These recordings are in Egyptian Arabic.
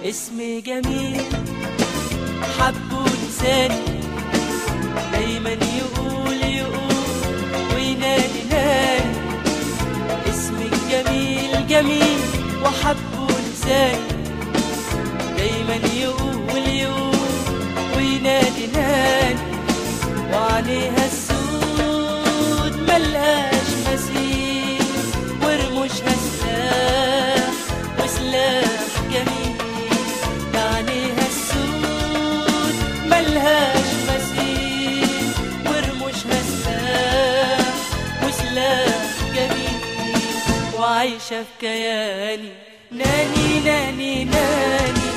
اسم جميل حبه لساني دايما يقول يقول وينادي نادي اسمك جميل جميل وحبه لساني دايما يقول يقول وينادي نادي وعليها السود ملهاش مثيل ورموشها سلاح وسلاح جميل عليها السود ملهاش مثيل ورموشها سلاح وسلاح جميل وعايشة في كياني ناني ناني ناني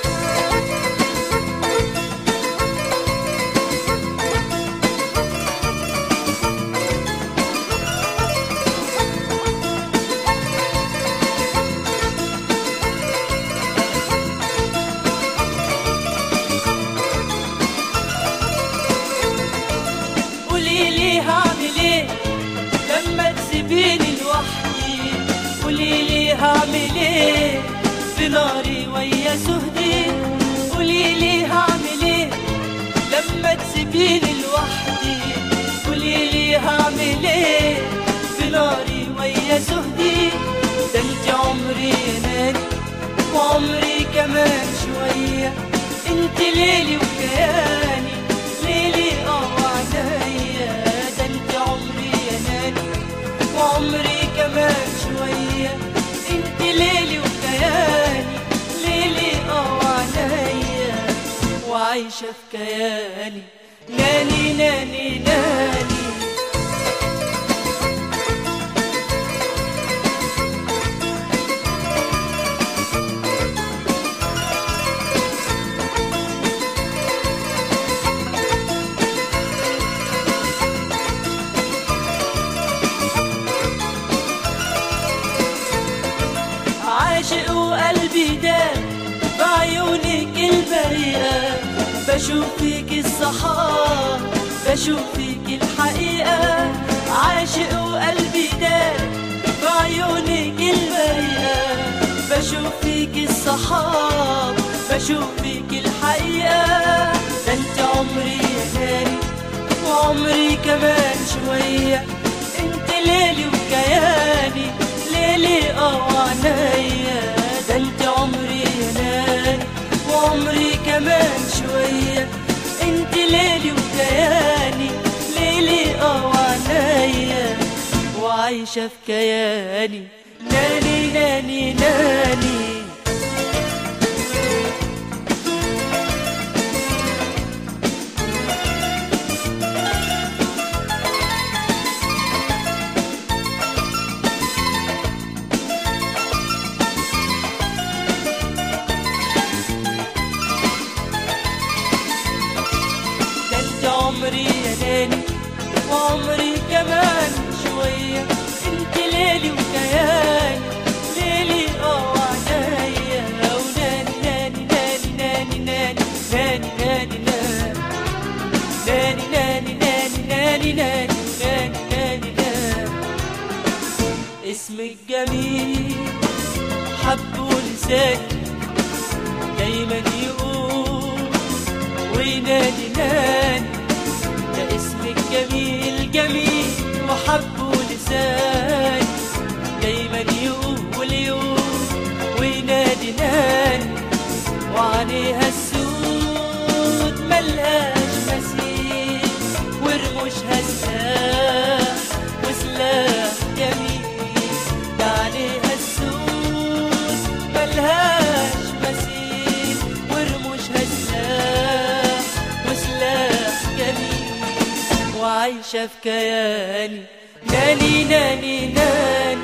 قولي لي هعمل ايه لما تسيبيني لوحدي قولي لي هعمل ايه في ناري ويا سهدي قولي لي هعمل ايه لما تسيبيني لوحدي قولي لي هعمل ايه في ناري ويا سهدي ده انت عمري يا ناني وعمري كمان شوية انت ليلي وكياني ليلي اه وعنايا ده انت عمري يا ناني وعمري كمان شوية انت ليلي وكياني ليلي اه وعنايا وعايشة في كياني ناني ناني ناني عاشق وقلبي داب بعيونك البريئة بشوف فيك الصحاب بشوف فيك الحقيقة عاشق وقلبي داب بعيونك البريئة بشوف فيك الصحاب بشوف فيك الحقيقة ده انت عمري يا ناني وعمري كمان شوية انت ليلي وكياني ليلي اه وعنايا ده انت عمري يا ناني وعمري كمان شوية انت ليلي وكياني ليلي اه وعنايا وعايشة في كياني ناني ناني ناني ده انت عمري يا ناني وعمري كمان شوية انت ليلي وكياني ليلي اه وعنايا وناني ناني ناني ناني ناني ناني ناني ناني ناني ناني ناني ناني ناني ناني ناني اسمك جميل حبه لساني دايما يقول وينادي ناني ده اسمك جميل جميل وحبه لساني دايما يقول يقول وينادي ناني وعليها السود ملهاش مثيل ورموشها سلاح وسلاح جميل ده عليها السود ملهاش مثيل ورموشها سلاح وسلاح جميل وعايشة في كياني ناني ناني ناني